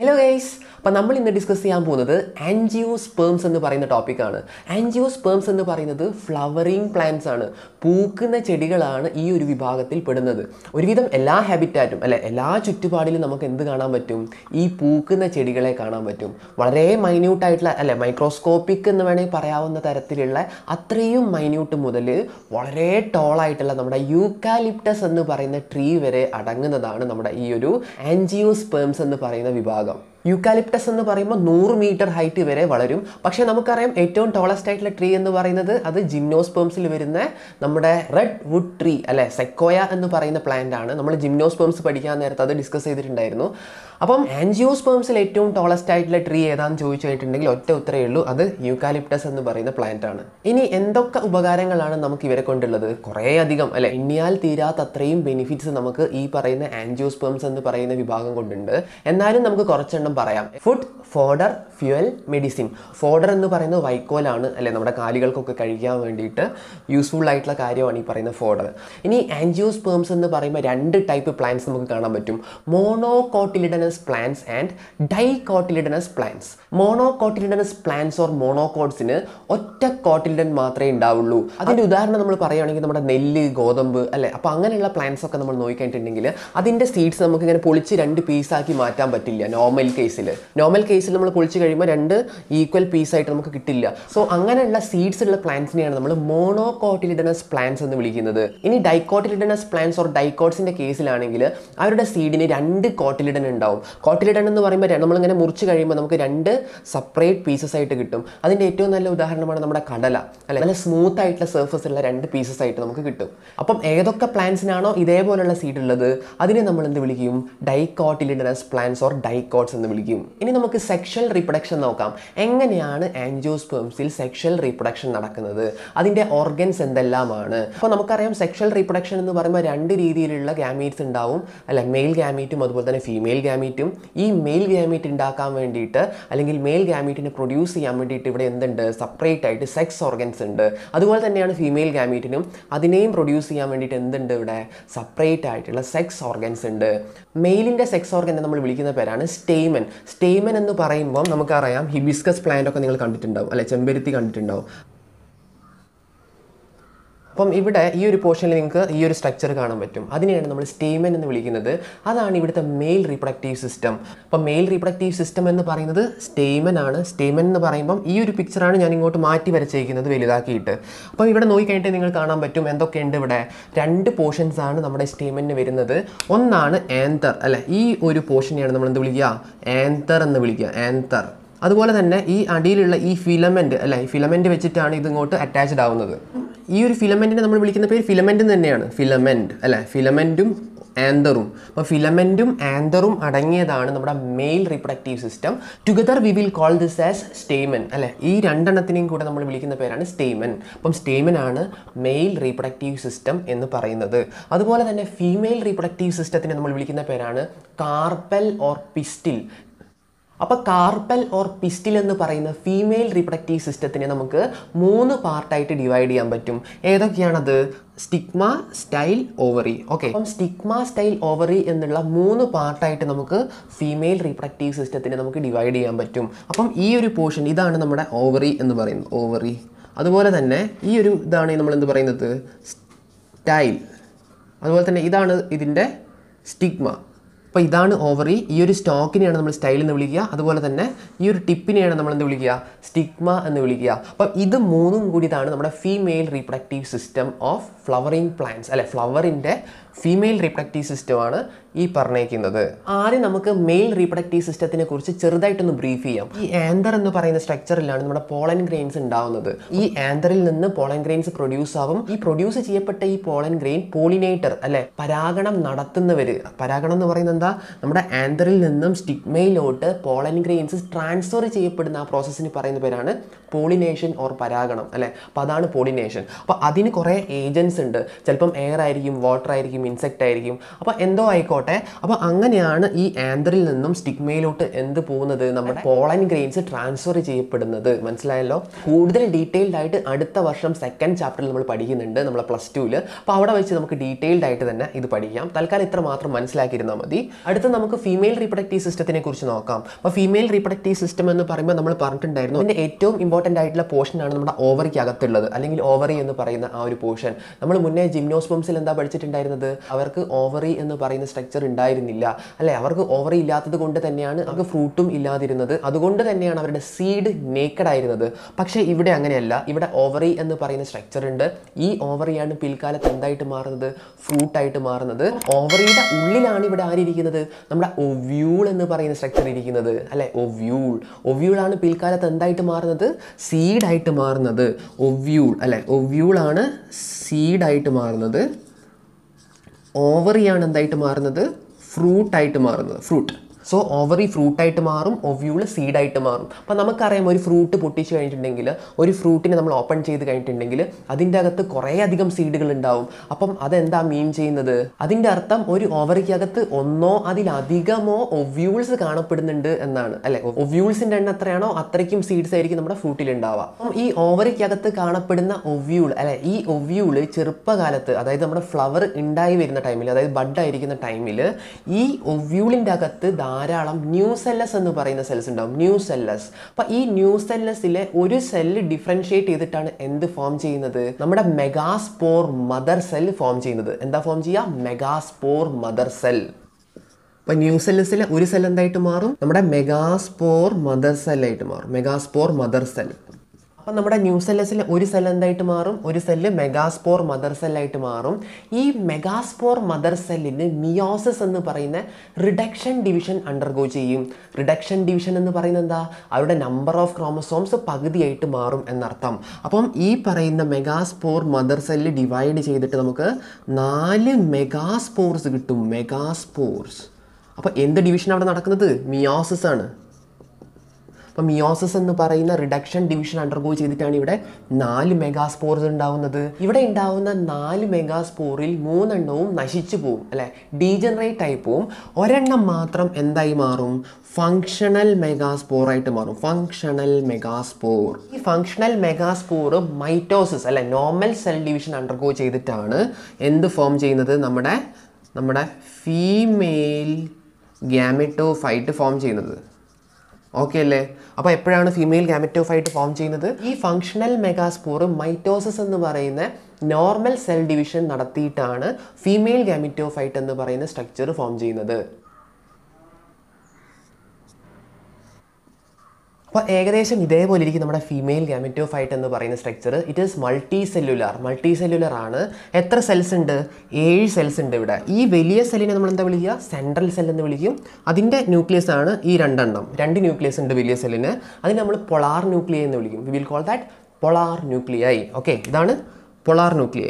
hello guys അപ്പോൾ നമ്മൾ ഇന്ന് ഡിസ്കസ് ചെയ്യാൻ പോകുന്നത് ആൻജിയോ സ്പേംസ് എന്ന് പറയുന്ന ടോപ്പിക്കാണ് ആൻജിയോ സ്പേംസ് എന്ന് പറയുന്നത് ഫ്ലവറിങ് പ്ലാന്റ്സ് ആണ് പൂക്കുന്ന ചെടികളാണ് ഈ ഒരു വിഭാഗത്തിൽ പെടുന്നത് ഒരുവിധം എല്ലാ ഹാബിറ്റാറ്റും അല്ലെ എല്ലാ ചുറ്റുപാടിലും നമുക്ക് എന്ത് കാണാൻ പറ്റും ഈ പൂക്കുന്ന ചെടികളെ കാണാൻ പറ്റും വളരെ മൈന്യൂട്ട് ആയിട്ടുള്ള അല്ലെ മൈക്രോസ്കോപ്പിക് എന്ന് വേണമെങ്കിൽ പറയാവുന്ന തരത്തിലുള്ള അത്രയും മൈന്യൂട്ട് മുതൽ വളരെ ടോളായിട്ടുള്ള നമ്മുടെ യൂക്കാലിപ്റ്റസ് എന്ന് പറയുന്ന ട്രീ വരെ അടങ്ങുന്നതാണ് നമ്മുടെ ഈ ഒരു ആൻജിയോസ്പേംസ് എന്ന് പറയുന്ന വിഭാഗം യൂക്കാലിപ്റ്റസ് എന്ന് പറയുമ്പോൾ നൂറ് മീറ്റർ ഹൈറ്റ് വരെ വളരും പക്ഷേ നമുക്കറിയാം ഏറ്റവും ടോളസ്റ്റ് ആയിട്ടുള്ള ട്രീ എന്ന് പറയുന്നത് അത് ജിംനോസ്പേംസിൽ വരുന്ന നമ്മുടെ റെഡ് വുഡ് ട്രീ അല്ലെ സെക്കോയ എന്ന് പറയുന്ന പ്ലാന്റ് ആണ് നമ്മൾ ജിംനോസ്പേംസ് പഠിക്കാൻ നേരത്തെ അത് ഡിസ്കസ് ചെയ്തിട്ടുണ്ടായിരുന്നു അപ്പം ആൻജിയോസ്പേംസിൽ ഏറ്റവും ടോളസ്റ്റ് ആയിട്ടുള്ള ട്രീ ഏതാണെന്ന് ചോദിച്ചു കഴിഞ്ഞിട്ടുണ്ടെങ്കിൽ ഒറ്റ ഉത്തരേ ഉള്ളൂ അത് യൂക്കാലിപ്റ്റസ് എന്ന് പറയുന്ന പ്ലാന്റ് ആണ് ഇനി എന്തൊക്കെ ഉപകാരങ്ങളാണ് നമുക്ക് ഇവരെ കൊണ്ടുള്ളത് കുറേ അധികം അല്ലെ എണ്ണിയാൽ തീരാത്ത അത്രയും ബെനിഫിറ്റ്സ് നമുക്ക് ഈ പറയുന്ന ആൻജിയോസ്പേംസ് എന്ന് പറയുന്ന വിഭാഗം കൊണ്ടുണ്ട് എന്നാലും നമുക്ക് കുറച്ചെണ്ണം പറയാം food fodder fuel medicine fodder എന്ന് പറയുന്നത് വൈക്കോലാണ് അല്ലെ നമ്മുടെ കാലികൾക്കൊക്കെ കഴിക്കാൻ വേണ്ടിയിട്ട് യൂസ്ഫുൾ ആയിട്ടുള്ള കാര്യമാണ് ഈ പറയുന്ന ഫോഡർ ഇനി ആൻജിയോസ്പേംസ് എന്ന് പറയുമ്പോൾ രണ്ട് ടൈപ്പ് പ്ലാന്റ്സ് നമുക്ക് കാണാൻ പറ്റും monocotyledonous plants and dicotyledonous plants monocotyledonous plants or മോണോകോട്സിന് ഒറ്റ കോട്ടിലിഡൻ മാത്രമേ ഉണ്ടാവുള്ളൂ അതിൻ്റെ ഉദാഹരണം നമ്മൾ പറയുകയാണെങ്കിൽ നമ്മുടെ നെല്ല് ഗോതമ്പ് അല്ലെ അപ്പോൾ അങ്ങനെയുള്ള പ്ലാന്റ്സ് ഒക്കെ നമ്മൾ നോക്കിക്കഴിഞ്ഞിട്ടുണ്ടെങ്കിൽ അതിൻ്റെ സീഡ്സ് നമുക്ക് ഇങ്ങനെ പൊളിച്ച് രണ്ട് പീസാക്കി മാറ്റാൻ പറ്റില്ല നോർമൽ കേസിൽ നോർമൽ കേസിൽ നമ്മൾ പൊളിച്ച് കഴിയുമ്പോൾ രണ്ട് ഈക്വൽ പീസായിട്ട് നമുക്ക് കിട്ടില്ല സോ അങ്ങനെയുള്ള സീഡ്സ് ഉള്ള പ്ലാന്റ്സിനെയാണ് നമ്മൾ മോണോകോട്ടിലിഡനസ് പ്ലാന്റ്സ് എന്ന് വിളിക്കുന്നത് ഇനി ഡൈക്കോട്ടിലിഡനസ് പ്ലാന്റ്സ് ഓർ ഡൈക്കോട്സിൻ്റെ കേസിലാണെങ്കിൽ അവരുടെ സീഡിന് രണ്ട് കോട്ടിലിഡൻ ഉണ്ടാവും കോട്ടിലിഡൻ എന്ന് പറയുമ്പോൾ നമ്മളിങ്ങനെ മുറിച്ച് കഴിയുമ്പോൾ നമുക്ക് രണ്ട് സെപ്പറേറ്റ് പീസസ് ആയിട്ട് കിട്ടും അതിൻ്റെ ഏറ്റവും നല്ല ഉദാഹരണമാണ് നമ്മുടെ കടല അല്ലെ നല്ല സ്മൂത്ത് ആയിട്ടുള്ള സർഫസ് ഉള്ള രണ്ട് പീസസ് ആയിട്ട് നമുക്ക് കിട്ടും അപ്പം ഏതൊക്കെ പ്ലാന്റ്സിനാണോ ഇതേപോലുള്ള സീഡ് ഉള്ളത് അതിനെ നമ്മൾ എന്ത് വിളിക്കും ഡൈക്കോട്ടിലിഡനസ് പ്ലാന്റ്സ് ഓർ ഡൈക്കോട്സ് എന്ന് വിളിക്കും ഇനി നമുക്ക് സെക്ഷൽ റീപ്രൊഡക്ഷൻ നോക്കാം എങ്ങനെയാണ് ആൻജിയോസ്പേംസിൽ സെക്ഷൽ റീപ്രൊഡക്ഷൻ നടക്കുന്നത് അതിൻ്റെ ഓർഗൻസ് എന്തെല്ലാമാണ് അപ്പോൾ നമുക്കറിയാം സെക്ഷൽ റീപ്രൊഡക്ഷൻ എന്ന് പറയുമ്പോൾ രണ്ട് രീതിയിലുള്ള ഗാമീറ്റ്സ് ഉണ്ടാവും അല്ല മെയിൽ ഗാമീറ്റും അതുപോലെ തന്നെ ഫീമെയിൽ ഗാമീറ്റും ഈ മെയിൽ ഗാമീറ്റ് ഉണ്ടാക്കാൻ വേണ്ടിയിട്ട് അല്ലെങ്കിൽ മെയിൽ ഗാമീറ്റിനെ പ്രൊഡ്യൂസ് ചെയ്യാൻ വേണ്ടിയിട്ട് ഇവിടെ എന്തുണ്ട് സെപ്പറേറ്റ് ആയിട്ട് സെക്സ് ഓർഗൻസ് ഉണ്ട് അതുപോലെ തന്നെയാണ് ഫീമെയിൽ ഗാമീറ്റിനും അതിനെയും പ്രൊഡ്യൂസ് ചെയ്യാൻ വേണ്ടിയിട്ട് എന്തുണ്ട് ഇവിടെ സെപ്പറേറ്റ് ആയിട്ടുള്ള സെക്സ് ഓർഗൻസ് ഉണ്ട് മെയിലിൻ്റെ സെക്സ് ഓർഗൻ നമ്മൾ വിളിക്കുന്ന പേരാണ് സ്റ്റേമൻ സ്റ്റേമൻ എന്ന് പറയുമ്പോൾ നമുക്കറിയാം ഹിബിസ്കസ് പ്ലാന്റ് ഒക്കെ നിങ്ങൾ കണ്ടിട്ടുണ്ടാവും അല്ലെ ചെമ്പരുത്തി കണ്ടിട്ടുണ്ടാവും അപ്പം ഇവിടെ ഈ ഒരു പോർഷനിൽ നിങ്ങൾക്ക് ഈ ഒരു സ്ട്രക്ചർ കാണാൻ പറ്റും അതിനെയാണ് നമ്മൾ സ്റ്റേമൻ എന്ന് വിളിക്കുന്നത് അതാണ് ഇവിടുത്തെ മെയിൽ റീപ്രൊഡക്റ്റീവ് സിസ്റ്റം അപ്പം മെയിൽ റീപ്രൊഡക്റ്റീവ് സിസ്റ്റം എന്ന് പറയുന്നത് സ്റ്റേമൻ ആണ് സ്റ്റേമൻ എന്ന് പറയുമ്പം ഈ ഒരു പിക്ചറാണ് ഞാൻ ഇങ്ങോട്ട് മാറ്റി വരച്ചേക്കുന്നത് വലുതാക്കിയിട്ട് അപ്പം ഇവിടെ നോക്കിക്കഴിഞ്ഞിട്ട് നിങ്ങൾ കാണാൻ പറ്റും എന്തൊക്കെയുണ്ട് ഇവിടെ രണ്ട് പോർഷൻസ് ആണ് നമ്മുടെ സ്റ്റേമന് വരുന്നത് ഒന്നാണ് ആന്തർ അല്ലെ ഈ ഒരു പോർഷനെയാണ് നമ്മൾ എന്ത് വിളിക്കുക ആന്തർ എന്ന് വിളിക്കുക ആന്തർ അതുപോലെ തന്നെ ഈ അടിയിലുള്ള ഈ ഫിലമെന്റ് അല്ലെ ഫിലമെന്റ് വെച്ചിട്ടാണ് ഇത് ഇങ്ങോട്ട് അറ്റാച്ച്ഡ് ആവുന്നത് ഈ ഒരു ഫിലമെന്റിനെ നമ്മൾ വിളിക്കുന്ന പേര് ഫിലമെന്റ് തന്നെയാണ് ഫിലമെന്റ് അല്ലെ ഫിലമെന്റും ആന്തറും അപ്പോൾ ഫിലമെന്റും ആന്തറും അടങ്ങിയതാണ് നമ്മുടെ male reproductive system together we will call this as stamen അല്ലെ ഈ രണ്ടെണ്ണത്തിനെയും കൂടെ നമ്മൾ വിളിക്കുന്ന പേരാണ് സ്റ്റേമൻ അപ്പം സ്റ്റേമൻ ആണ് മെയിൽ റീപ്രൊഡക്റ്റീവ് സിസ്റ്റം എന്ന് പറയുന്നത് അതുപോലെ തന്നെ ഫീമെയിൽ റീപ്രൊഡക്റ്റീവ് സിസ്റ്റത്തിനെ നമ്മൾ വിളിക്കുന്ന പേരാണ് കാർപ്പൽ ഓർ പിസ്റ്റിൽ അപ്പോൾ കാർപ്പൽ ഓർ പിസ്റ്റിൽ എന്ന് പറയുന്ന ഫീമെയിൽ റീപ്രൊഡക്റ്റീവ് സിസ്റ്റത്തിനെ നമുക്ക് മൂന്ന് പാർട്ടായിട്ട് ഡിവൈഡ് ചെയ്യാൻ പറ്റും ഏതൊക്കെയാണത് സ്റ്റിഗ്മ സ്റ്റൈൽ ഓവറി ഓക്കെ അപ്പം സ്റ്റിഗ്മ സ്റ്റൈൽ ഓവറി എന്നുള്ള മൂന്ന് പാർട്ടായിട്ട് നമുക്ക് ഫീമെയിൽ റീപ്രൊഡക്റ്റീവ് സിസ്റ്റത്തിനെ നമുക്ക് ഡിവൈഡ് ചെയ്യാൻ പറ്റും അപ്പം ഈ ഒരു പോർഷൻ ഇതാണ് നമ്മുടെ ഓവറി എന്ന് പറയുന്നത് ഓവറി അതുപോലെ തന്നെ ഈ ഒരു ഇതാണ് നമ്മൾ എന്ത് പറയുന്നത് സ്റ്റൈൽ അതുപോലെ തന്നെ ഇതാണ് ഇതിൻ്റെ സ്റ്റിഗ്മ അപ്പോൾ ഇതാണ് ഓവറി ഈ ഒരു സ്റ്റോക്കിനെയാണ് നമ്മൾ സ്റ്റൈൽ എന്ന് വിളിക്കുക അതുപോലെ തന്നെ ഈ ഒരു ടിപ്പിനെയാണ് നമ്മൾ എന്ത് വിളിക്കുക സ്റ്റിഗ്മ എന്ന് വിളിക്കുക അപ്പം ഇത് മൂന്നും കൂടി ഇതാണ് നമ്മുടെ female reproductive system of flowering plants അല്ലെ ഫ്ലവറിൻ്റെ ഫീമെയിൽ റീപ്രൊഡക്റ്റീവ് സിസ്റ്റമാണ് ഈ പറഞ്ഞേക്കുന്നത് ആദ്യം നമുക്ക് മെയിൽ റീപ്രൊഡക്റ്റീവ് സിസ്റ്റത്തിനെ കുറിച്ച് ചെറുതായിട്ടൊന്ന് ബ്രീഫ് ചെയ്യാം ഈ ആന്തർ എന്ന് പറയുന്ന സ്ട്രക്ചറിലാണ് നമ്മുടെ പോളൻ ഗ്രെയിൻസ് ഉണ്ടാവുന്നത് ഈ ആന്തറിൽ നിന്ന് പോളൻ ഗ്രെയിൻസ് പ്രൊഡ്യൂസ് ആവും ഈ പ്രൊഡ്യൂസ് ചെയ്യപ്പെട്ട ഈ പോളൻ ഗ്രെയിൻ പോളിനേറ്റർ അല്ലെ പരാഗണം നടത്തുന്നവർ പരാഗണം എന്ന് പറയുന്നത് എന്താ നമ്മുടെ ആന്തറിൽ നിന്നും സ്റ്റിഗ്മയിലോട്ട് പോളൻ ഗ്രെയിൻസ് ട്രാൻസ്ഫർ ചെയ്യപ്പെടുന്ന ആ പ്രോസസ്സിന് പറയുന്ന പേരാണ് പോളിനേഷൻ ഓർ പരാഗണം അല്ലെ അപ്പോൾ അതാണ് പോളിനേഷൻ അപ്പോൾ അതിന് കുറേ ഏജൻസ് ഉണ്ട് ചിലപ്പം എയർ ആയിരിക്കും വാട്ടർ ആയിരിക്കും ഇൻസെക്റ്റ് ആയിരിക്കും അപ്പോൾ എന്തോ ആയിക്കോട്ടെ അപ്പോൾ അങ്ങനെയാണ് ഈ ആന്തറിൽ നിന്നും സ്റ്റിഗ്മയിലോട്ട് എന്ത് പോകുന്നത് നമ്മുടെ പോളൻ ഗ്രെയിൻസ് ട്രാൻസ്ഫർ ചെയ്യപ്പെടുന്നത് മനസ്സിലായല്ലോ കൂടുതൽ ഡീറ്റെയിൽഡ് ആയിട്ട് അടുത്ത വർഷം സെക്കൻഡ് ചാപ്റ്ററിൽ നമ്മൾ പഠിക്കുന്നുണ്ട് നമ്മളെ പ്ലസ് ടുവിൽ അപ്പോൾ അവിടെ വെച്ച് നമുക്ക് ഡീറ്റെയിൽഡ് ആയിട്ട് തന്നെ ഇത് പഠിക്കാം തൽക്കാലം ഇത്ര മാത്രം മനസ്സിലാക്കിയിരുന്നാൽ മതി അടുത്ത നമുക്ക് ഫീമെയിൽ റീപ്രൊഡക്റ്റീവ് സിസ്റ്റത്തിനെ കുറിച്ച് നോക്കാം അപ്പോൾ ഫീമെയിൽ റീപ്രൊഡക്റ്റീവ് സിസ്റ്റം എന്ന് പറയുമ്പോൾ നമ്മൾ പറഞ്ഞിട്ടുണ്ടായിരുന്നു അതിൻ്റെ ഏറ്റവും ഇമ്പോർട്ടൻ്റ് ആയിട്ടുള്ള പോർഷനാണ് നമ്മുടെ ഓവറിക്ക് അകത്തുള്ളത് അല്ലെങ്കിൽ ഓവറി എന്ന് പറയുന്ന ആ ഒരു പോർഷൻ നമ്മൾ മുന്നേ ജിംനോസ്പോംസിൽ എന്താ പഠിച്ചിട്ടുണ്ടായിരുന്നത് അവർക്ക് ഓവറി എന്ന് പറയുന്ന സ്ട്രക്ചർ ഉണ്ടായിരുന്നില്ല അല്ലെ അവർക്ക് ഓവറി ഇല്ലാത്തത് കൊണ്ട് തന്നെയാണ് അവർക്ക് ഫ്രൂട്ടും ഇല്ലാതിരുന്നത് അതുകൊണ്ട് തന്നെയാണ് അവരുടെ സീഡ് നേക്കഡ് ആയിരുന്നത് പക്ഷേ ഇവിടെ അങ്ങനെയല്ല ഇവിടെ ഓവറി എന്ന് പറയുന്ന സ്ട്രക്ചർ ഉണ്ട് ഈ ഓവറിയാണ് പിൽക്കാലത്ത് എന്തായിട്ട് മാറുന്നത് ഫ്രൂട്ടായിട്ട് മാറുന്നത് ഓവറിയുടെ ഉള്ളിലാണ് ഇവിടെ ആരിയിരിക്കുന്നത് നമ്മുടെ ഒവ്യൂൾ എന്ന് പറയുന്ന സ്ട്രക്ചർ ഇരിക്കുന്നത് അല്ലെ ഒവ്യൂൾ ഒവ്യൂളാണ് പിൽക്കാലത്ത് എന്തായിട്ട് മാറുന്നത് സീഡായിട്ട് മാറുന്നത് ഒവ്യൂൾ അല്ലെ ഒവ്യൂളാണ് സീഡായിട്ട് മാറുന്നത് ഓവറിയാണ് എന്തായിട്ട് മാറുന്നത് ഫ്രൂട്ടായിട്ട് മാറുന്നത് ഫ്രൂട്ട് സോ ഓവറി ഫ്രൂട്ടായിട്ട് മാറും ഒവ്യൂള് സീഡായിട്ട് മാറും അപ്പം നമുക്കറിയാം ഒരു ഫ്രൂട്ട് പൊട്ടിച്ച് കഴിഞ്ഞിട്ടുണ്ടെങ്കിൽ ഒരു ഫ്രൂട്ടിനെ നമ്മൾ ഓപ്പൺ ചെയ്ത് കഴിഞ്ഞിട്ടുണ്ടെങ്കിൽ അതിൻ്റെ അകത്ത് കുറേ അധികം സീഡുകൾ ഉണ്ടാവും അപ്പം അതെന്താ മീൻ ചെയ്യുന്നത് അതിൻ്റെ അർത്ഥം ഒരു ഓവറിക്കകത്ത് ഒന്നോ അതിലധികമോ ഒവ്യൂൾസ് കാണപ്പെടുന്നുണ്ട് എന്നാണ് അല്ലെ ഒവ്യൂൾസിൻ്റെ എണ്ണം എത്രയാണോ അത്രയ്ക്കും സീഡ്സ് ആയിരിക്കും നമ്മുടെ ഫ്രൂട്ടിൽ ഉണ്ടാവുക അപ്പം ഈ ഓവറിക്കകത്ത് കാണപ്പെടുന്ന ഒവ്യൂൾ അല്ലെ ഈ ഒവ്യൂള് ചെറുപ്പകാലത്ത് അതായത് നമ്മുടെ ഫ്ലവർ ഉണ്ടായി വരുന്ന ടൈമിൽ അതായത് ബഡ് ആയിരിക്കുന്ന ടൈമിൽ ഈ ഒവ്യൂളിൻ്റെ അകത്ത് ധാരാളം ന്യൂ സെല്ലസ് എന്ന് പറയുന്ന സെൽസ് ഉണ്ടാവും ന്യൂ സെല്ലസ് അപ്പം ഈ ന്യൂ സെല്ലസിലെ ഒരു സെല്ല് ഡിഫറൻഷിയേറ്റ് ചെയ്തിട്ടാണ് എന്ത് ഫോം ചെയ്യുന്നത് നമ്മുടെ മെഗാസ്പോർ മദർ സെൽ ഫോം ചെയ്യുന്നത് എന്താ ഫോം ചെയ്യുക മെഗാസ്പോർ മദർ സെൽ അപ്പോൾ ന്യൂ സെല്ലസിലെ ഒരു സെൽ എന്തായിട്ട് മാറും നമ്മുടെ മെഗാസ്പോർ മദർ സെല്ലായിട്ട് മാറും മെഗാസ്പോർ മദർ സെൽ അപ്പം നമ്മുടെ ന്യൂ സെല്ലസിലെ ഒരു സെൽ എന്തായിട്ട് മാറും ഒരു സെല്ല് മെഗാസ്പോർ മദർ സെല്ലായിട്ട് മാറും ഈ മെഗാസ്പോർ മദർ സെല്ലിന് മിയോസിസ് എന്ന് പറയുന്ന റിഡക്ഷൻ ഡിവിഷൻ അണ്ടർഗോ ചെയ്യും റിഡക്ഷൻ ഡിവിഷൻ എന്ന് പറയുന്നത് എന്താ അവരുടെ നമ്പർ ഓഫ് ക്രോമസോംസ് പകുതിയായിട്ട് മാറും എന്നർത്ഥം അപ്പം ഈ പറയുന്ന മെഗാസ്പോർ മദർ സെല്ല് ഡിവൈഡ് ചെയ്തിട്ട് നമുക്ക് നാല് മെഗാസ്പോർസ് കിട്ടും മെഗാസ്പോർസ് അപ്പോൾ എന്ത് ഡിവിഷൻ അവിടെ നടക്കുന്നത് മിയോസിസ് ആണ് അപ്പോൾ മിയോസിസ് എന്ന് പറയുന്ന റിഡക്ഷൻ ഡിവിഷൻ അണ്ടർഗോ ചെയ്തിട്ടാണ് ഇവിടെ നാല് മെഗാസ്പോർസ് ഉണ്ടാവുന്നത് ഇവിടെ ഉണ്ടാവുന്ന നാല് മെഗാസ്പോറിൽ മൂന്നെണ്ണവും നശിച്ചു പോവും അല്ലെ ഡീജനറേറ്റ് ആയി പോവും ഒരെണ്ണം മാത്രം എന്തായി മാറും ഫങ്ഷണൽ മെഗാസ്പോർ ആയിട്ട് മാറും ഫങ്ഷണൽ മെഗാസ്പോർ ഈ ഫങ്ഷണൽ മെഗാസ്പോർ മൈറ്റോസിസ് അല്ലെ നോർമൽ സെൽ ഡിവിഷൻ അണ്ടർഗോ ചെയ്തിട്ടാണ് എന്ത് ഫോം ചെയ്യുന്നത് നമ്മുടെ നമ്മുടെ ഫീമെയിൽ ഗ്യാമെറ്റോഫൈറ്റ് ഫോം ചെയ്യുന്നത് ഓക്കെ അല്ലേ അപ്പോൾ എപ്പോഴാണ് ഫീമെയിൽ ഗാമറ്റോഫൈറ്റ് ഫോം ചെയ്യുന്നത് ഈ ഫങ്ഷണൽ മെഗാസ്പോർ മൈറ്റോസിസ് എന്ന് പറയുന്ന നോർമൽ സെൽ ഡിവിഷൻ നടത്തിയിട്ടാണ് ഫീമെയിൽ ഗാമിറ്റോഫൈറ്റ് എന്ന് പറയുന്ന സ്ട്രക്ചർ ഫോം ചെയ്യുന്നത് അപ്പോൾ ഏകദേശം ഇതേപോലെ ഇരിക്കും നമ്മുടെ ഫീമെയിൽ ഗാമിറ്റോഫൈറ്റ് എന്ന് പറയുന്ന structure it is multicellular multicellular ആണ് എത്ര സെൽസ് ഉണ്ട് ഏഴ് സെൽസ് ഉണ്ട് ഇവിടെ ഈ വലിയ സെല്ലിനെ നമ്മൾ എന്താ വിളിക്കുക സെൻട്രൽ സെൽ എന്ന് വിളിക്കും അതിൻ്റെ ന്യൂക്ലിയസ് ആണ് ഈ രണ്ടെണ്ണം രണ്ട് ന്യൂക്ലിയസ് ഉണ്ട് വലിയ സെല്ലിന് അതിന് നമ്മൾ പൊളാർ ന്യൂക്ലിയ എന്ന് വിളിക്കും we will call that polar ന്യൂക്ലിയായി ഓക്കെ ഇതാണ് പൊളാർ ന്യൂക്ലിയ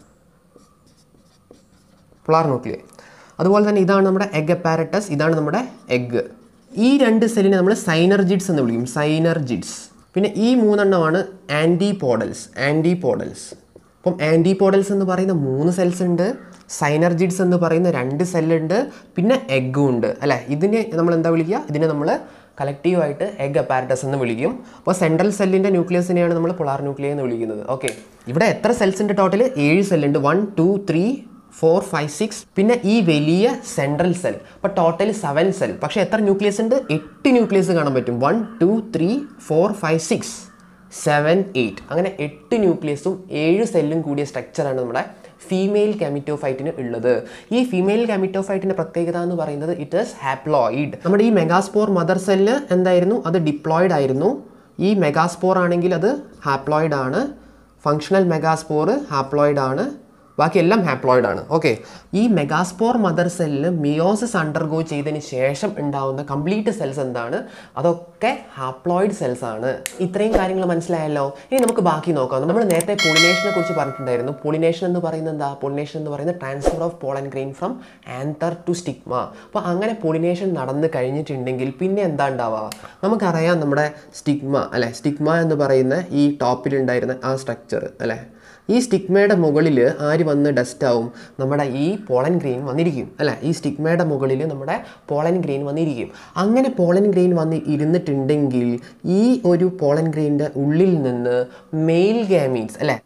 പൊളാർ ന്യൂക്ലിയ അതുപോലെ തന്നെ ഇതാണ് നമ്മുടെ എഗ് അപ്പാരറ്റസ് ഇതാണ് നമ്മുടെ എഗ് ഈ രണ്ട് സെല്ലിനെ നമ്മൾ സൈനർജിഡ്സ് എന്ന് വിളിക്കും സൈനർജിഡ്സ് പിന്നെ ഈ മൂന്നെണ്ണമാണ് ആൻറ്റിപോഡൽസ് ആൻറ്റിപോഡൽസ് അപ്പം ആൻറ്റിപോഡൽസ് എന്ന് പറയുന്ന മൂന്ന് സെൽസ് ഉണ്ട് സൈനർജിഡ്സ് എന്ന് പറയുന്ന രണ്ട് സെല്ലുണ്ട് പിന്നെ എഗ്ഗും ഉണ്ട് അല്ലേ ഇതിനെ നമ്മൾ എന്താ വിളിക്കുക ഇതിനെ നമ്മൾ കളക്റ്റീവായിട്ട് എഗ് അപ്പാരറ്റസ് എന്ന് വിളിക്കും അപ്പോൾ സെൻട്രൽ സെല്ലിൻ്റെ ന്യൂക്ലിയസിനെയാണ് നമ്മൾ പൊളാർ ന്യൂക്ലിയ എന്ന് വിളിക്കുന്നത് ഓക്കെ ഇവിടെ എത്ര സെൽസ് ഉണ്ട് ടോട്ടൽ ഏഴ് സെല്ലുണ്ട് one two three four five six പിന്നെ ഈ വലിയ സെൻട്രൽ സെൽ അപ്പോൾ ടോട്ടൽ സെവൻ സെൽ പക്ഷേ എത്ര ന്യൂക്ലിയസ് ഉണ്ട് എട്ട് ന്യൂക്ലിയസ് കാണാൻ പറ്റും one two three four five six seven eight അങ്ങനെ എട്ട് ന്യൂക്ലിയസും ഏഴ് സെല്ലും കൂടിയ സ്ട്രക്ചറാണ് നമ്മുടെ ഫീമെയിൽ കാമിറ്റോഫൈറ്റിന് ഉള്ളത് ഈ ഫീമെയിൽ കാമിറ്റോഫൈറ്റിൻ്റെ പ്രത്യേകത എന്ന് പറയുന്നത് ഇറ്റ് ഈസ് ഹാപ്ലോയിഡ് നമ്മുടെ ഈ മെഗാസ്പോർ മദർ സെല്ല് എന്തായിരുന്നു അത് ഡിപ്ലോയിഡ് ആയിരുന്നു ഈ മെഗാസ്പോർ ആണെങ്കിൽ അത് ഹാപ്ലോയിഡ് ആണ് ഫങ്ഷണൽ മെഗാസ്പോർ ഹാപ്ലോയിഡ് ആണ് ബാക്കിയെല്ലാം ഹാപ്ലോയിഡ് ആണ് ഓക്കെ ഈ മെഗാസ്പോർ മദർ സെല്ലിന് മിയോസിസ് അണ്ടർഗോ ചെയ്തതിന് ശേഷം ഉണ്ടാവുന്ന കംപ്ലീറ്റ് സെൽസ് എന്താണ് അതൊക്കെ ഹാപ്ലോയിഡ് സെൽസ് ആണ് ഇത്രയും കാര്യങ്ങൾ മനസ്സിലായല്ലോ ഇനി നമുക്ക് ബാക്കി നോക്കാം നമ്മൾ നേരത്തെ പോളിനേഷനെ കുറിച്ച് പറഞ്ഞിട്ടുണ്ടായിരുന്നു പോളിനേഷൻ എന്ന് പറയുന്നത് എന്താ പോളിനേഷൻ എന്ന് പറയുന്നത് transfer of pollen grain from anther to stigma അപ്പോൾ അങ്ങനെ പോളിനേഷൻ നടന്ന് കഴിഞ്ഞിട്ടുണ്ടെങ്കിൽ പിന്നെ എന്താ ഉണ്ടാവുക നമുക്കറിയാം നമ്മുടെ സ്റ്റിഗ്മ അല്ലെ സ്റ്റിഗ്മ എന്ന് പറയുന്ന ഈ ടോപ്പിലുണ്ടായിരുന്ന ആ സ്ട്രക്ചർ അല്ലേ ഈ സ്റ്റിഗ്മയുടെ മുകളിൽ ആര് വന്ന് ഡസ്റ്റ് ആവും നമ്മുടെ ഈ പോളൻ ഗ്രെയിൻ വന്നിരിക്കും അല്ല ഈ സ്റ്റിഗ്മയുടെ മുകളിൽ നമ്മുടെ പോളൻ ഗ്രെയിൻ വന്നിരിക്കും അങ്ങനെ പോളൻ ഗ്രെയിൻ വന്ന് ഇരുന്നിട്ടുണ്ടെങ്കിൽ ഈ ഒരു പോളൻ ഗ്രെയിൻ്റെ ഉള്ളിൽ നിന്ന് മെയിൽ ഗാമീറ്റ്സ് അല്ലേ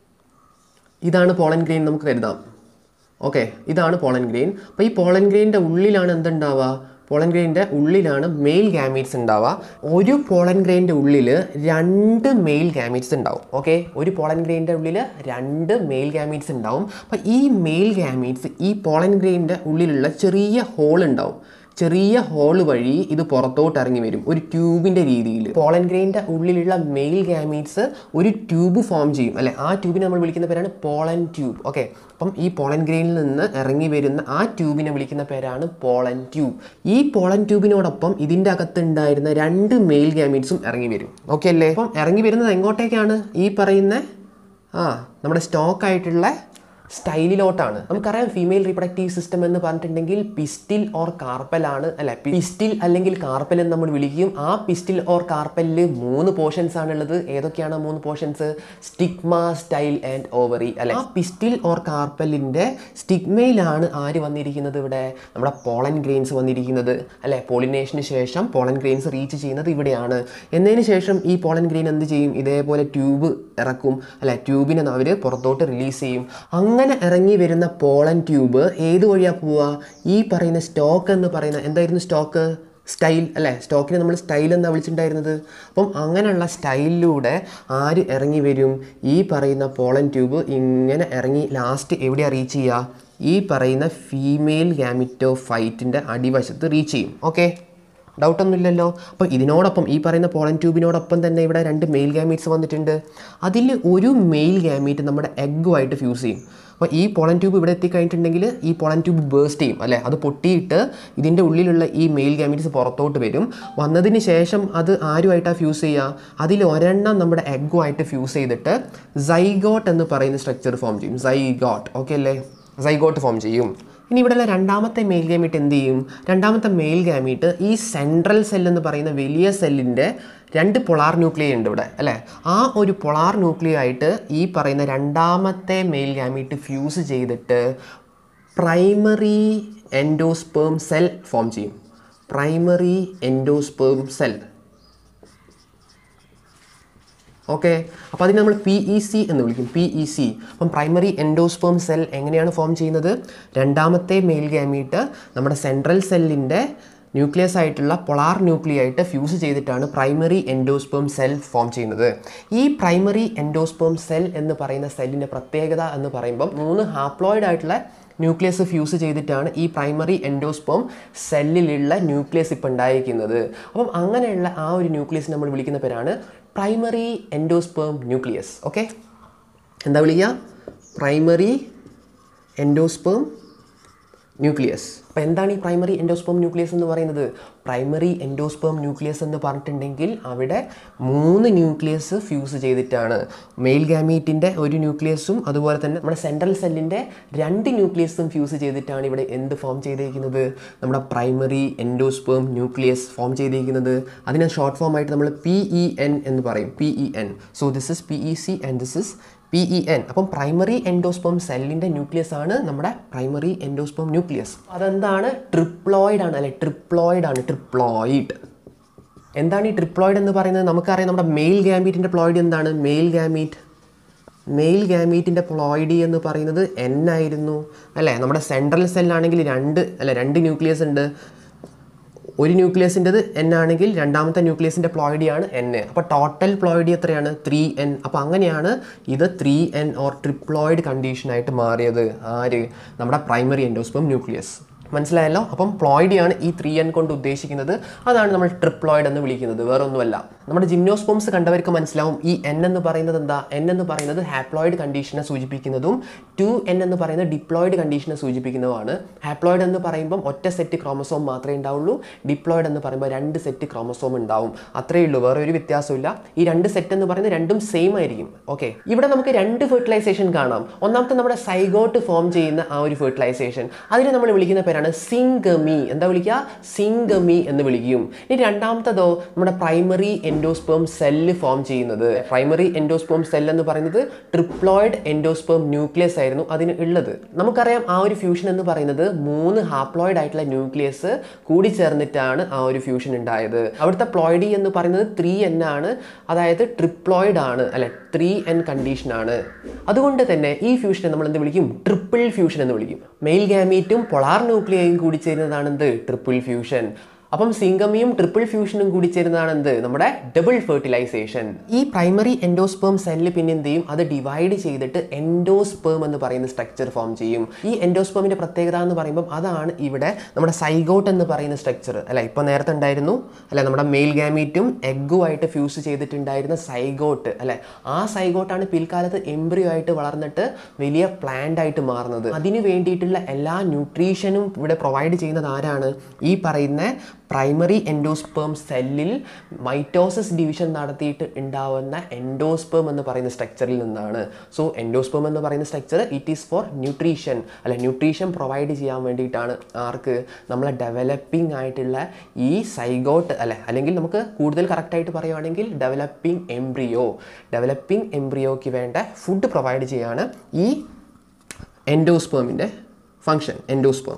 ഇതാണ് പോളൻ ഗ്രെയിൻ നമുക്ക് കരുതാം ഓക്കെ ഇതാണ് പോളൻ ഗ്രെയിൻ അപ്പോൾ ഈ പോളൻ ഗ്രെയിൻ്റെ ഉള്ളിലാണ് എന്തുണ്ടാവുക പോളൻ ഗ്രെയിൻ്റെ ഉള്ളിലാണ് മെയിൽ ഗാമീറ്റ്സ് ഉണ്ടാവുക ഒരു പോളൻ ഗ്രെയിൻ്റെ ഉള്ളിൽ രണ്ട് മെയിൽ ഗാമീറ്റ്സ് ഉണ്ടാവും ഓക്കെ ഒരു പോളൻ ഗ്രെയിൻ്റെ ഉള്ളിൽ രണ്ട് മെയിൽ ഗാമീറ്റ്സ് ഉണ്ടാവും അപ്പോൾ ഈ മെയിൽ ഗാമീറ്റ്സ് ഈ പോളൻ ഗ്രെയിൻ്റെ ഉള്ളിലുള്ള ചെറിയ ഹോൾ ഉണ്ടാവും ചെറിയ ഹോൾ വഴി ഇത് പുറത്തോട്ട് ഇറങ്ങി വരും ഒരു ട്യൂബിൻ്റെ രീതിയിൽ പോളൻ ഗ്രെയിൻ്റെ ഉള്ളിലുള്ള മെയിൽ ഗാമീറ്റ്സ് ഒരു ട്യൂബ് ഫോം ചെയ്യും അല്ലെ ആ ട്യൂബിനെ നമ്മൾ വിളിക്കുന്ന പേരാണ് പോളൻ ട്യൂബ് ഓക്കെ അപ്പം ഈ പോളൻ ഗ്രെയിനിൽ നിന്ന് ഇറങ്ങി വരുന്ന ആ ട്യൂബിനെ വിളിക്കുന്ന പേരാണ് പോളൻ ട്യൂബ് ഈ പോളൻ ട്യൂബിനോടൊപ്പം ഇതിൻ്റെ അകത്തുണ്ടായിരുന്ന രണ്ട് മെയിൽ ഗാമീറ്റ്സും ഇറങ്ങി വരും ഓക്കെ അല്ലേ അപ്പം ഇറങ്ങി വരുന്നത് എങ്ങോട്ടേക്കാണ് ഈ പറയുന്ന ആ നമ്മുടെ സ്റ്റോക്ക് ആയിട്ടുള്ള സ്റ്റൈലിലോട്ടാണ് നമുക്കറിയാം ഫീമെയിൽ റീപ്രൊഡക്റ്റീവ് സിസ്റ്റം എന്ന് പറഞ്ഞിട്ടുണ്ടെങ്കിൽ പിസ്റ്റിൽ ഓർ കാർപ്പലാണ് അല്ലെ പിസ്റ്റിൽ അല്ലെങ്കിൽ കാർപ്പൽ എന്ന് നമ്മൾ വിളിക്കും ആ പിസ്റ്റിൽ ഓർ കാർപ്പലിൽ മൂന്ന് പോർഷൻസ് ആണുള്ളത് ഏതൊക്കെയാണ് ആ മൂന്ന് portions stigma style and ovary അല്ലെ ആ പിസ്റ്റിൽ ഓർ കാർപ്പലിൻ്റെ സ്റ്റിഗ്മയിലാണ് ആര് വന്നിരിക്കുന്നത് ഇവിടെ നമ്മുടെ പോളൻ ഗ്രെയിൻസ് വന്നിരിക്കുന്നത് അല്ലെ പോളിനേഷന് ശേഷം പോളൻ ഗ്രെയിൻസ് റീച്ച് ചെയ്യുന്നത് ഇവിടെയാണ് എന്നതിന് ശേഷം ഈ പോളൻ ഗ്രെയിൻ എന്ത് ചെയ്യും ഇതേപോലെ ട്യൂബ് ഇറക്കും അല്ലെ ട്യൂബിനെ അവർ പുറത്തോട്ട് റിലീസ് ചെയ്യും അങ്ങനെ ഇറങ്ങി വരുന്ന പോളൻ ട്യൂബ് ഏത് വഴിയാണ് പോവുക ഈ പറയുന്ന സ്റ്റോക്ക് എന്ന് പറയുന്ന എന്തായിരുന്നു സ്റ്റോക്ക് സ്റ്റൈൽ അല്ലേ സ്റ്റോക്കിനെ നമ്മൾ സ്റ്റൈൽ എന്നാണ് വിളിച്ചിട്ടുണ്ടായിരുന്നത് അപ്പം അങ്ങനെയുള്ള സ്റ്റൈലിലൂടെ ആര് ഇറങ്ങി വരും ഈ പറയുന്ന പോളൻ ട്യൂബ് ഇങ്ങനെ ഇറങ്ങി ലാസ്റ്റ് എവിടെയാണ് റീച്ച് ചെയ്യുക ഈ പറയുന്ന ഫീമെയിൽ ഗാമിറ്റോ ഫൈറ്റിൻ്റെ അടിവശത്ത് റീച്ച് ചെയ്യും ഓക്കെ ഡൗട്ടൊന്നുമില്ലല്ലോ അപ്പോൾ ഇതിനോടൊപ്പം ഈ പറയുന്ന പോളൻ ട്യൂബിനോടൊപ്പം തന്നെ ഇവിടെ രണ്ട് മെയിൽ ഗാമീറ്റ്സ് വന്നിട്ടുണ്ട് അതിൽ ഒരു മെയിൽ ഗാമീറ്റ് നമ്മുടെ എഗ്ഗുമായിട്ട് ഫ്യൂസ് ചെയ്യും അപ്പോൾ ഈ പോളൻ ട്യൂബ് ഇവിടെ എത്തിക്കഴിഞ്ഞിട്ടുണ്ടെങ്കിൽ ഈ പോളൻ ട്യൂബ് ബേസ്റ്റ് ചെയ്യും അല്ലേ അത് പൊട്ടിയിട്ട് ഇതിൻ്റെ ഉള്ളിലുള്ള ഈ മെയിൽ ഗാമീറ്റ്സ് പുറത്തോട്ട് വരും വന്നതിന് ശേഷം അത് ആരുമായിട്ടാണ് ഫ്യൂസ് ചെയ്യുക അതിൽ ഒരെണ്ണം നമ്മുടെ എഗ്ഗുമായിട്ട് ഫ്യൂസ് ചെയ്തിട്ട് സൈഗോട്ട് എന്ന് പറയുന്ന സ്ട്രക്ചർ ഫോം ചെയ്യും സൈഗോട്ട് ഓക്കെ അല്ലേ സൈഗോട്ട് ഫോം ചെയ്യും ഇനി ഇവിടെയുള്ള രണ്ടാമത്തെ മെയിൽ ഗാമീറ്റ് എന്ത് ചെയ്യും രണ്ടാമത്തെ മെയിൽ ഗാമീറ്റ് ഈ സെൻട്രൽ സെൽ എന്ന് പറയുന്ന വലിയ സെല്ലിൻ്റെ രണ്ട് പൊളാർ ന്യൂക്ലിയ ഉണ്ട് ഇവിടെ അല്ലേ ആ ഒരു പൊളാർ ന്യൂക്ലിയ ആയിട്ട് ഈ പറയുന്ന രണ്ടാമത്തെ മെയിൽ ഗാമീറ്റ് ഫ്യൂസ് ചെയ്തിട്ട് പ്രൈമറി എൻഡോസ്പേം സെൽ ഫോം ചെയ്യും പ്രൈമറി എൻഡോസ്പേം സെൽ ഓക്കെ അപ്പോൾ അതിന് നമ്മൾ പി ഇ സി എന്ന് വിളിക്കും പി ഇ സി അപ്പം പ്രൈമറി എൻഡോസ്പേം സെൽ എങ്ങനെയാണ് ഫോം ചെയ്യുന്നത് രണ്ടാമത്തെ മെയിൽ ഗാമീറ്റ് നമ്മുടെ സെൻട്രൽ സെല്ലിൻ്റെ ന്യൂക്ലിയസ് ആയിട്ടുള്ള പൊളാർ ന്യൂക്ലിയ ആയിട്ട് ഫ്യൂസ് ചെയ്തിട്ടാണ് പ്രൈമറി എൻഡോസ്പേം സെൽ ഫോം ചെയ്യുന്നത് ഈ പ്രൈമറി എൻഡോസ്പേം സെൽ എന്ന് പറയുന്ന സെല്ലിൻ്റെ പ്രത്യേകത എന്ന് പറയുമ്പം മൂന്ന് ഹാപ്ലോയിഡ് ആയിട്ടുള്ള ന്യൂക്ലിയസ് ഫ്യൂസ് ചെയ്തിട്ടാണ് ഈ പ്രൈമറി എൻഡോസ്പേം സെല്ലിലുള്ള ന്യൂക്ലിയസ് ഇപ്പം ഉണ്ടായിരിക്കുന്നത് അപ്പം അങ്ങനെയുള്ള ആ ഒരു ന്യൂക്ലിയസ് നമ്മൾ വിളിക്കുന്ന പേരാണ് പ്രൈമറി എൻഡോസ്പേം ന്യൂക്ലിയസ് ഓക്കെ എന്താ വിളിക്കുക പ്രൈമറി എൻഡോസ്പേം ന്യൂക്ലിയസ് അപ്പോൾ എന്താണ് ഈ പ്രൈമറി എൻഡോസ്പേം ന്യൂക്ലിയസ് എന്ന് പറയുന്നത് പ്രൈമറി എൻഡോസ്പേം ന്യൂക്ലിയസ് എന്ന് പറഞ്ഞിട്ടുണ്ടെങ്കിൽ അവിടെ മൂന്ന് ന്യൂക്ലിയസ് ഫ്യൂസ് ചെയ്തിട്ടാണ് മെയിൽ ഗാമീറ്റിൻ്റെ ഒരു ന്യൂക്ലിയസും അതുപോലെ തന്നെ നമ്മുടെ സെൻട്രൽ സെല്ലിൻ്റെ രണ്ട് ന്യൂക്ലിയസും ഫ്യൂസ് ചെയ്തിട്ടാണ് ഇവിടെ എന്ത് ഫോം ചെയ്തിരിക്കുന്നത് നമ്മുടെ പ്രൈമറി എൻഡോസ്പേം ന്യൂക്ലിയസ് ഫോം ചെയ്തിരിക്കുന്നത് അതിനെ ഷോർട്ട് ഫോം ആയിട്ട് നമ്മൾ പി ഇ എൻ എന്ന് പറയും P E N so this is P E C and this is P E N അപ്പം പ്രൈമറി എൻഡോസ്പേം സെല്ലിൻ്റെ ന്യൂക്ലിയസ് ആണ് നമ്മുടെ പ്രൈമറി എൻഡോസ്പേം ന്യൂക്ലിയസ് അതെന്താണ് ട്രിപ്ലോയിഡ് ആണ് അല്ലെ ട്രിപ്ലോയിഡ് ആണ് ട്രിപ്ലോയിഡ് എന്താണ് ഈ ട്രിപ്ലോയിഡ് എന്ന് പറയുന്നത് നമുക്കറിയാം നമ്മുടെ മെയിൽ ഗാമീറ്റിൻ്റെ പ്ലോയിഡ് എന്താണ് മെയിൽ ഗാമീറ്റ് മെയിൽ ഗാമീറ്റിൻ്റെ പ്ലോയിഡി എന്ന് പറയുന്നത് എൻ ആയിരുന്നു അല്ലേ നമ്മുടെ സെൻട്രൽ സെല്ലാണെങ്കിൽ രണ്ട് അല്ല രണ്ട് ന്യൂക്ലിയസ് ഉണ്ട് ഒരു ന്യൂക്ലിയസിൻ്റെത് എൻ ആണെങ്കിൽ രണ്ടാമത്തെ ന്യൂക്ലിയസിൻ്റെ പ്ലോയിഡിയാണ് എൻ അപ്പോൾ ടോട്ടൽ പ്ലോയിഡി എത്രയാണ് ത്രീ എൻ അപ്പോൾ അങ്ങനെയാണ് ഇത് ത്രീ എൻ ഓർ ട്രിപ്ലോയിഡ് കണ്ടീഷനായിട്ട് മാറിയത് ആര് നമ്മുടെ പ്രൈമറി എൻഡോസ്പം ന്യൂക്ലിയസ് മനസ്സിലായല്ലോ അപ്പം പ്ലോയിഡിയാണ് ഈ ത്രീ എൻ കൊണ്ട് ഉദ്ദേശിക്കുന്നത് അതാണ് നമ്മൾ ട്രിപ്ലോയിഡ് എന്ന് വിളിക്കുന്നത് വേറെ ഒന്നുമല്ല നമ്മുടെ ജിംനോസ്പോംസ് കണ്ടവർക്ക് മനസ്സിലാവും ഈ എൻ എന്ന് പറയുന്നത് എന്താ എൻ എന്ന് പറയുന്നത് ഹാപ്ലോയിഡ് കണ്ടീഷനെ സൂചിപ്പിക്കുന്നതും ടു എൻ എന്ന് പറയുന്നത് ഡിപ്ലോയിഡ് കണ്ടീഷനെ സൂചിപ്പിക്കുന്നതുമാണ് ഹാപ്ലോയിഡ് എന്ന് പറയുമ്പം ഒറ്റ സെറ്റ് ക്രോമസോം മാത്രമേ ഉണ്ടാവുള്ളൂ ഡിപ്ലോയിഡ് എന്ന് പറയുമ്പോൾ രണ്ട് സെറ്റ് ക്രോമസോം ഉണ്ടാവും അത്രയേ ഉള്ളൂ വേറെ ഒരു വ്യത്യാസമില്ല ഈ രണ്ട് സെറ്റ് എന്ന് പറയുന്നത് രണ്ടും സെയിം ആയിരിക്കും ഓക്കെ ഇവിടെ നമുക്ക് രണ്ട് ഫെർട്ടിലൈസേഷൻ കാണാം ഒന്നാമത്തെ നമ്മുടെ സൈഗോട്ട് ഫോം ചെയ്യുന്ന ആ ഒരു ഫെർട്ടിലൈസേഷൻ അതിനെ നമ്മൾ വിളിക്കുന്ന പേരാണ് എന്താണ് സിംഗമി എന്താ വിളിക്കുക സിംഗമി എന്ന് വിളിക്കും ഇനി രണ്ടാമത്തതോ നമ്മുടെ പ്രൈമറി എൻഡോസ്പേം സെല്ല് ഫോം ചെയ്യുന്നത് പ്രൈമറി എൻഡോസ്പേം സെൽ എന്ന് പറയുന്നത് ട്രിപ്ലോയിഡ് എൻഡോസ്പേം ന്യൂക്ലിയസ് ആയിരുന്നു അതിന് ഉള്ളത് നമുക്കറിയാം ആ ഒരു ഫ്യൂഷൻ എന്ന് പറയുന്നത് മൂന്ന് ഹാപ്ലോയിഡ് ആയിട്ടുള്ള ന്യൂക്ലിയസ് കൂടി ചേർന്നിട്ടാണ് ആ ഒരു ഫ്യൂഷൻ ഉണ്ടായത് അവിടുത്തെ പ്ലോയിഡി എന്ന് പറയുന്നത് ത്രീ എൻ ആണ് അതായത് ട്രിപ്ലോയിഡ് ആണ് അല്ലെ ത്രീ എൻ കണ്ടീഷൻ ആണ് അതുകൊണ്ട് തന്നെ ഈ ഫ്യൂഷനെ നമ്മൾ എന്ത് വിളിക്കും ട്രിപ്പിൾ ഫ്യൂഷൻ എന്ന് വിളിക്കും മെയിൽ ഗാമീറ്റും പൊളാർ ന്യൂക്ലിയയും കൂടി ചേരുന്നതാണ് എന്ത് ട്രിപ്പിൾ ഫ്യൂഷൻ അപ്പം സിംഗമിയും ട്രിപ്പിൾ ഫ്യൂഷനും കൂടി ചേരുന്നതാണ് എന്ത് നമ്മുടെ ഡബിൾ ഫെർട്ടിലൈസേഷൻ ഈ പ്രൈമറി എൻഡോസ്പേം സെല്ല് പിന്നെ എന്ത് ചെയ്യും അത് ഡിവൈഡ് ചെയ്തിട്ട് എൻഡോസ്പേം എന്ന് പറയുന്ന സ്ട്രക്ചർ ഫോം ചെയ്യും ഈ എൻഡോസ്പേമിന്റെ പ്രത്യേകത എന്ന് പറയുമ്പോൾ അതാണ് ഇവിടെ നമ്മുടെ സൈഗോട്ട് എന്ന് പറയുന്ന സ്ട്രക്ചർ അല്ല ഇപ്പൊ നേരത്തെ ഉണ്ടായിരുന്നു അല്ല നമ്മുടെ മെയിൽ ഗാമീറ്റും എഗ്ഗുമായിട്ട് ഫ്യൂസ് ചെയ്തിട്ടുണ്ടായിരുന്ന സൈഗോട്ട് അല്ലെ ആ സൈഗോട്ടാണ് പിൽക്കാലത്ത് എംബ്രിയോ ആയിട്ട് വളർന്നിട്ട് വലിയ പ്ലാന്റ് ആയിട്ട് മാറുന്നത് അതിന് വേണ്ടിയിട്ടുള്ള എല്ലാ ന്യൂട്രീഷനും ഇവിടെ പ്രൊവൈഡ് ചെയ്യുന്നത് ആരാണ് ഈ പറയുന്ന പ്രൈമറി എൻഡോസ്പേം സെല്ലിൽ മൈറ്റോസിസ് ഡിവിഷൻ നടത്തിയിട്ട് ഉണ്ടാവുന്ന എൻഡോസ്പേം എന്ന് പറയുന്ന സ്ട്രക്ചറിൽ നിന്നാണ് സോ എൻഡോസ്പേം എന്ന് പറയുന്ന structure it is for nutrition അല്ല ന്യൂട്രീഷൻ പ്രൊവൈഡ് ചെയ്യാൻ വേണ്ടിയിട്ടാണ് ആർക്ക് നമ്മളെ ഡെവലപ്പിംഗ് ആയിട്ടുള്ള ഈ സൈഗോട്ട് അല്ലെ അല്ലെങ്കിൽ നമുക്ക് കൂടുതൽ കറക്റ്റായിട്ട് പറയുവാണെങ്കിൽ ഡെവലപ്പിംഗ് എംബ്രിയോ ഡെവലപ്പിംഗ് എംബ്രിയോയ്ക്ക് വേണ്ട ഫുഡ് പ്രൊവൈഡ് ചെയ്യാണ് ഈ എൻഡോസ്പേമിൻ്റെ ഫങ്ഷൻ എൻഡോസ്പേം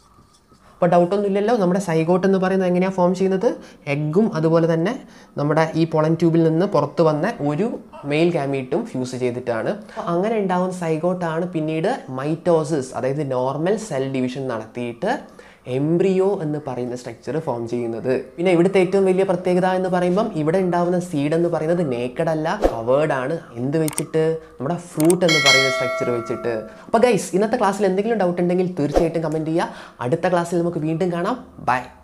അപ്പോൾ ഡൗട്ടൊന്നും ഇല്ലല്ലോ നമ്മുടെ സൈഗോട്ട് എന്ന് പറയുന്നത് എങ്ങനെയാണ് ഫോം ചെയ്യുന്നത് എഗ്ഗും അതുപോലെ തന്നെ നമ്മുടെ ഈ പൊളൻ ട്യൂബിൽ നിന്ന് പുറത്ത് വന്ന ഒരു മെയിൽ ഗാമീറ്റും ഫ്യൂസ് ചെയ്തിട്ടാണ് അപ്പോൾ അങ്ങനെ ഉണ്ടാകുന്ന സൈഗോട്ടാണ് പിന്നീട് മൈറ്റോസിസ് അതായത് നോർമൽ സെൽ ഡിവിഷൻ നടത്തിയിട്ട് എംബ്രിയോ എന്ന് പറയുന്ന സ്ട്രക്ചർ ഫോം ചെയ്യുന്നത് പിന്നെ ഇവിടുത്തെ ഏറ്റവും വലിയ പ്രത്യേകത എന്ന് പറയുമ്പം ഇവിടെ ഉണ്ടാവുന്ന സീഡ് എന്ന് പറയുന്നത് നേക്കഡ് അല്ല കവേർഡ് ആണ് എന്ത് വെച്ചിട്ട് നമ്മുടെ ഫ്രൂട്ട് എന്ന് പറയുന്ന സ്ട്രക്ചർ വെച്ചിട്ട് അപ്പോൾ ഗൈസ് ഇന്നത്തെ ക്ലാസ്സിൽ എന്തെങ്കിലും ഡൗട്ട് ഉണ്ടെങ്കിൽ തീർച്ചയായിട്ടും കമൻറ്റ് ചെയ്യുക അടുത്ത ക്ലാസ്സിൽ നമുക്ക് വീണ്ടും കാണാം ബൈ